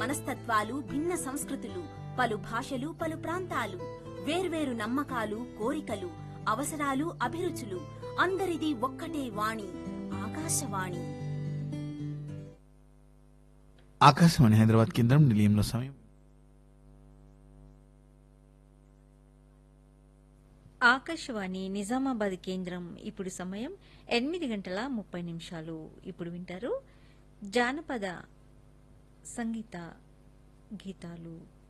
మనస్తత్వాలు భిన్న సంస్కృతులు పలు భాషలు పలు ప్రాంతాలు వేర్వేరు నమ్మకాలు కోరికలు అవసరాలు అభిరుచులు అందరిది ఒక్కటే వాణి ఆకాశవాణి ఆకాశవాణి హైదరాబాద్ కేంద్రం నిలయంలో సమయం ఆకాశవాణి నిజామాబాద్ కేంద్రం ఇప్పుడు సమయం ఎనిమిది గంటల ముప్పై నిమిషాలు ఇప్పుడు వింటారు జానపద సంగీత గీతాలు